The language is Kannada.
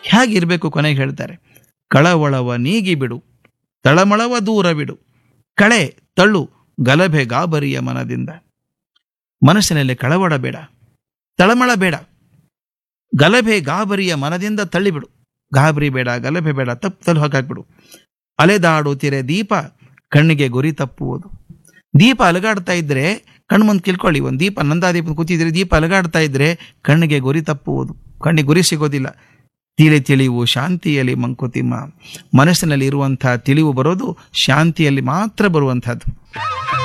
ಹೇಗಿರಬೇಕು ಕೊನೆಗೆ ಹೇಳ್ತಾರೆ ಕಳವಳವ ನೀಗಿ ಬಿಡು ತಳಮಳವ ದೂರ ಬಿಡು ಕಳೆ ತಳ್ಳು ಗಲಭೆ ಗಾಬರಿಯ ಮನದಿಂದ ಮನಸ್ಸಿನಲ್ಲಿ ಕಳವಳ ಬೇಡ ತಳಮಳ ಬೇಡ ಗಲಭೆ ಗಾಬರಿಯ ಮನದಿಂದ ತಳ್ಳಿಬಿಡು ಗಾಬರಿ ಬೇಡ ಗಲಭೆ ಬೇಡ ತಪ್ಪು ತಲು ಹಾಕಾಕ್ಬಿಡು ಅಲೆದಾಡುತ್ತಿರೆ ದೀಪ ಕಣ್ಣಿಗೆ ಗುರಿ ತಪ್ಪುವುದು ದೀಪ ಅಲಗಾಡ್ತಾ ಇದ್ರೆ ಕಣ್ಣು ಮುಂದೆ ಕಿಲ್ಕೊಳ್ಳಿ ಒಂದು ದೀಪ ನಂದಾದೀಪ ಕೂತಿದ್ರೆ ದೀಪ ಅಲಗಾಡ್ತಾ ಇದ್ರೆ ಕಣ್ಣಿಗೆ ಗುರಿ ತಪ್ಪುವುದು ಕಣ್ಣಿಗೆ ಗುರಿ ಸಿಗೋದಿಲ್ಲ ತಿಳಿ ತಿಳಿವು ಶಾಂತಿಯಲ್ಲಿ ಮಂಕುತಿಮ್ಮ ಮನಸ್ಸಿನಲ್ಲಿ ಇರುವಂತಹ ತಿಳಿವು ಬರೋದು ಶಾಂತಿಯಲ್ಲಿ ಮಾತ್ರ ಬರುವಂಥದ್ದು